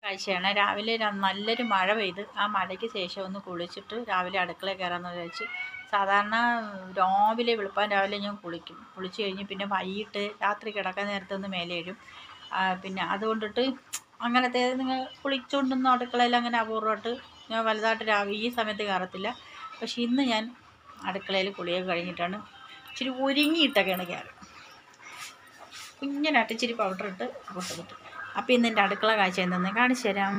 കാഴ്ചയാണ് രാവിലെ ര- നല്ലൊരു മഴ പെയ്ത് ആ മഴയ്ക്ക് ശേഷം ഒന്ന് കുളിച്ചിട്ട് രാവിലെ അടുക്കളയിൽ കയറാമെന്ന് വിചാരിച്ച് സാധാരണ രാവിലെ വെളുപ്പാൻ രാവിലെ ഞാൻ കുളിക്കും കുളിച്ച് കഴിഞ്ഞ് പിന്നെ വൈകിട്ട് രാത്രി കിടക്കാൻ നേരത്തെ ഒന്ന് മേലെ ഇടും ആ, പിന്നെ അതുകൊണ്ടിട്ട് അങ്ങനത്തെ നിങ്ങൾ കുളിച്ചുകൊണ്ടൊന്നും അടുക്കളയിൽ അങ്ങനെ അപൂർവമായിട്ട് ഞാൻ വലുതായിട്ട് രാവിലെ ഈ സമയത്ത് കയറത്തില്ല പക്ഷെ ഇന്ന് ഞാൻ അടുക്കളയിൽ കുളിയൊക്കെ കഴിഞ്ഞിട്ടാണ് ഇച്ചിരി ഒരുങ്ങിയിട്ടൊക്കെയാണ് കയറുക കുഞ്ഞനായിട്ട് ഇച്ചിരി പൗഡർ ഇട്ട് പൊട്ടിട്ട് അപ്പോൾ ഇന്ന് എൻ്റെ അടുക്കള കാഴ്ച എന്തെന്ന് കാണിച്ചു തരാം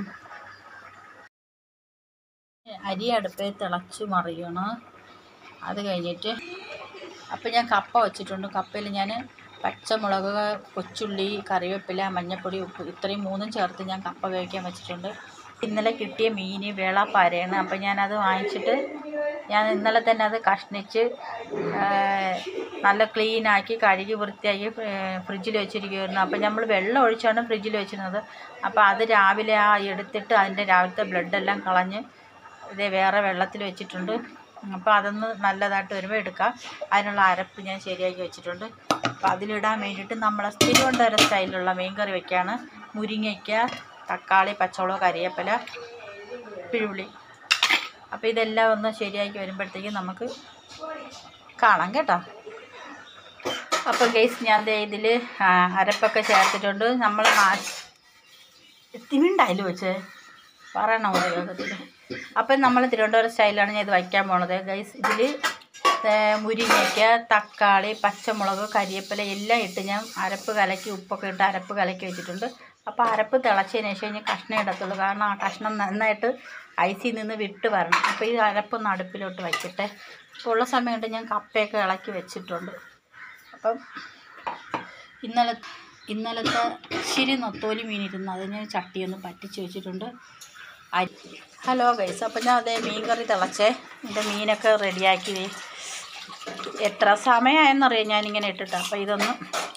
അരി അടുപ്പേ തിളച്ച് മറിയണം അത് കഴിഞ്ഞിട്ട് അപ്പോൾ ഞാൻ കപ്പ വെച്ചിട്ടുണ്ട് കപ്പയിൽ ഞാൻ പച്ചമുളക് കൊച്ചുള്ളി കറിവേപ്പില മഞ്ഞൾപ്പൊടി ഉപ്പ് ഇത്രയും മൂന്നും ചേർത്ത് ഞാൻ കപ്പ വേവിക്കാൻ വെച്ചിട്ടുണ്ട് ഇന്നലെ കിട്ടിയ മീൻ വേളാപ്പാരയാണ് അപ്പോൾ ഞാനത് വാങ്ങിച്ചിട്ട് ഞാൻ ഇന്നലെ തന്നെ അത് കഷ്ണിച്ച് ആ, നല്ല ക്ലീനാക്കി കഴുകി വൃത്തിയാക്കി ഫ്രിഡ്ജിൽ വെച്ചിരിക്കുമായിരുന്നു അപ്പോൾ നമ്മൾ വെള്ളം ഒഴിച്ചാണ് ഫ്രിഡ്ജിൽ വെച്ചിരുന്നത് അപ്പോൾ അത് രാവിലെ ആ എടുത്തിട്ട് അതിൻ്റെ രാവിലത്തെ ബ്ലഡെല്ലാം കളഞ്ഞ് ഇതേ വേറെ വെള്ളത്തിൽ വെച്ചിട്ടുണ്ട് അപ്പോൾ അതൊന്ന് നല്ലതായിട്ട് വരുമ്പോൾ എടുക്കാം അതിനുള്ള അരപ്പ് ഞാൻ ശരിയാക്കി വെച്ചിട്ടുണ്ട് അപ്പോൾ അതിലിടാൻ വേണ്ടിയിട്ട് നമ്മളെ തിരുവനന്തപുരം സ്റ്റൈലിലുള്ള മീൻ കറി വയ്ക്കുകയാണ് മുരിങ്ങയ്ക്ക തക്കാളി പച്ചമുളക് കറിവേപ്പില പിഴുപുളി അപ്പോൾ ഇതെല്ലാം ഒന്ന് ശരിയാക്കി വരുമ്പോഴത്തേക്കും നമുക്ക് കാണാം കേട്ടോ അപ്പോൾ ഗൈസ് ഞാൻ ദേ ഇതിൽ അരപ്പൊക്കെ ചേർത്തിട്ടുണ്ട് നമ്മൾ തിമിണ്ടായാലും വെച്ചേ പറയണം ഉപയോഗത്തിൽ അപ്പം നമ്മൾ തിരുവനന്തപുരം സ്റ്റൈലാണ് ഞാൻ ഇത് വയ്ക്കാൻ പോണത് ഗൈസ് ഇതിൽ മുരിങ്ങയ്ക്ക തക്കാളി പച്ചമുളക് കരിയേപ്പില എല്ലാം ഇട്ട് ഞാൻ അരപ്പ് കലക്കി ഉപ്പൊക്കെ ഇട്ട് അരപ്പ് കലക്കി വെച്ചിട്ടുണ്ട് അപ്പോൾ അരപ്പ് തിളച്ചതിന് ശേഷം ഞാൻ കഷ്ണം ഇടത്തുള്ളൂ കാരണം ആ കഷ്ണം നന്നായിട്ട് ഐസിൽ നിന്ന് വിട്ട് വരണം അപ്പോൾ ഈ അരപ്പൊന്ന് അടുപ്പിലോട്ട് വയ്ക്കട്ടെ ഇപ്പോൾ ഉള്ള സമയം കൊണ്ട് ഞാൻ കപ്പയൊക്കെ ഇളക്കി വെച്ചിട്ടുണ്ട് അപ്പം ഇന്നലെ ഇന്നലത്തെ ഇച്ചിരി നൊത്തോലി മീനിരുന്നു അത് ഞാൻ ചട്ടിയൊന്ന് പറ്റിച്ച് വെച്ചിട്ടുണ്ട് അരി ഹലോ ഗൈസ് അപ്പം ഞാൻ അതേ മീൻ കറി തിളച്ചേ എൻ്റെ മീനൊക്കെ റെഡിയാക്കി വേ എത്ര സമയമായെന്നറിയാം ഞാനിങ്ങനെ ഇട്ടിട്ട് അപ്പോൾ ഇതൊന്ന്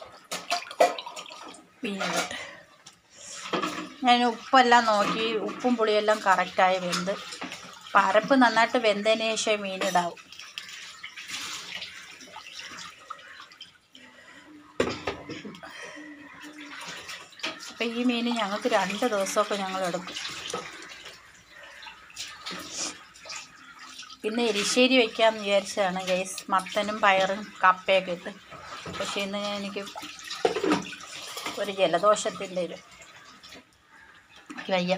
മീനിട്ട് ഞാൻ ഉപ്പെല്ലാം നോക്കി ഉപ്പും പുളിയെല്ലാം കറക്റ്റായി വെന്ത് അപ്പം അരപ്പ് നന്നായിട്ട് വെന്തതിന് ശേഷം മീനിടാവും അപ്പം ഈ മീൻ ഞങ്ങൾക്ക് രണ്ട് ദിവസമൊക്കെ ഞങ്ങൾ എടുക്കും ഇന്ന് എരിശ്ശേരി വയ്ക്കാമെന്ന് വിചാരിച്ചതാണ് ഗൈസ് മത്തനും പയറും കപ്പയൊക്കെ ഇട്ട് പക്ഷേ ഇന്ന് ഞാൻ എനിക്ക് ഒരു ജലദോഷത്തിൻ്റെ ഒരു എനിക്ക് വയ്യ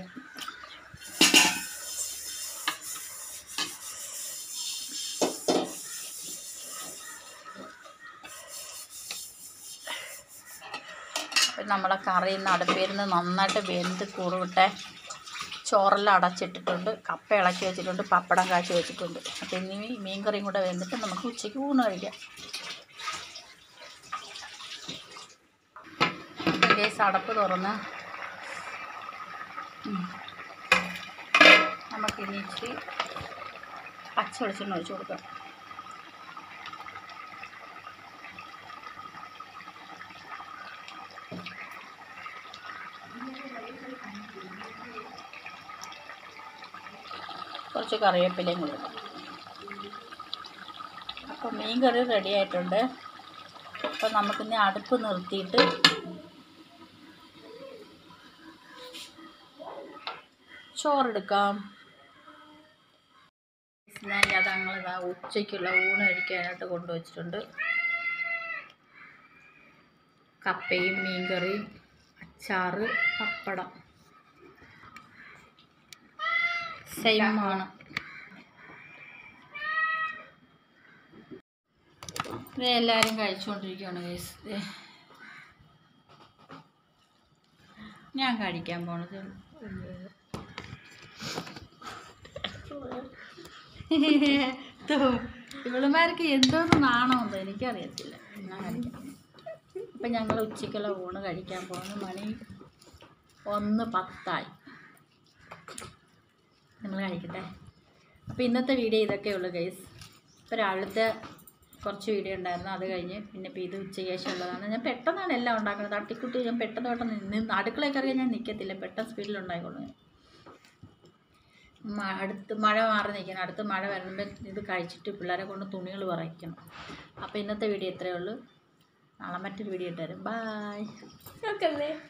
അപ്പം നമ്മളെ കറി ഇന്ന് അടുപ്പിരുന്ന് നന്നായിട്ട് വെന്ത് കുറുവിട്ടെ ചോറെല്ലാം അടച്ചിട്ടിട്ടുണ്ട് കപ്പ ഇളക്കി വെച്ചിട്ടുണ്ട് പപ്പടം കാച്ചി വെച്ചിട്ടുണ്ട് അപ്പം ഇനി മീൻ കറിയും കൂടെ വെന്തിട്ട് നമുക്ക് ഉച്ചയ്ക്ക് ഊണ് കഴിക്കാം കേസ് അടപ്പ് തുറന്ന് ഉം. നമുക്കിനി ഇച്ചിരി പച്ച വെളിച്ചെണ്ണ ഒഴിച്ച് കൊടുക്കാം കുറച്ച് കറിവേപ്പിലയും കൂടെ ഇടാം അപ്പോൾ മീൻ കറി റെഡി ആയിട്ടുണ്ട് അപ്പോൾ നമുക്കിനി അടുപ്പ് നിർത്തിയിട്ട് ചോറെടുക്കാം ഞാൻ ഞങ്ങളിതാ ഉച്ചയ്ക്കുള്ള ഊണ് കഴിക്കാനായിട്ട് കൊണ്ടുവച്ചിട്ടുണ്ട് കപ്പയും മീൻകറിയും അച്ചാറ് പപ്പടം സെയിമാണ് ഇത് എല്ലാവരും കഴിച്ചുകൊണ്ടിരിക്കുകയാണ് ഗൈസ് ഞാൻ കഴിക്കാൻ പോണത് ഇവളുമാർക്ക് എന്തോന്ന് നാണമെന്തോ എനിക്കറിയത്തില്ല ഞാൻ കഴിക്കാം അപ്പം ഞങ്ങൾ ഉച്ചയ്ക്കുള്ള ഊണ് കഴിക്കാൻ പോകുന്നു മണി ഒന്ന് പത്തായി നമ്മൾ കഴിക്കട്ടെ അപ്പോൾ ഇന്നത്തെ വീഡിയോ ഇതൊക്കെ ഉള്ളൂ ഗൈസ് ഇപ്പോൾ രാവിലത്തെ കുറച്ച് വീഡിയോ ഉണ്ടായിരുന്നു അത് കഴിഞ്ഞ് പിന്നെ ഇപ്പോൾ ഇത് ഉച്ചയ്ക്ക് ശേഷം ഉള്ളതാണ് ഞാൻ പെട്ടെന്നാണ് എല്ലാം ഉണ്ടാക്കുന്നത് തട്ടിക്കുട്ടി ഞാൻ പെട്ടെന്ന് പെട്ടെന്ന് നിന്ന് അടുക്കളയിൽ കറിയാൻ ഞാൻ നിൽക്കത്തില്ല പെട്ടെന്ന് സ്പീഡിൽ ഉണ്ടായിക്കോളൂ ഞാൻ മ- അടുത്ത് മഴ മാറി നിൽക്കണം അടുത്ത് മഴ വരുമ്പോൾ ഇത് കഴിച്ചിട്ട് പിള്ളേരെ കൊണ്ട് തുണികൾ പറയിക്കണം അപ്പോൾ ഇന്നത്തെ വീഡിയോ ഇത്രയേ ഉള്ളൂ നാളെ മറ്റൊരു വീഡിയോ ഇട്ടുതരും ബായ് നോക്കല്ലേ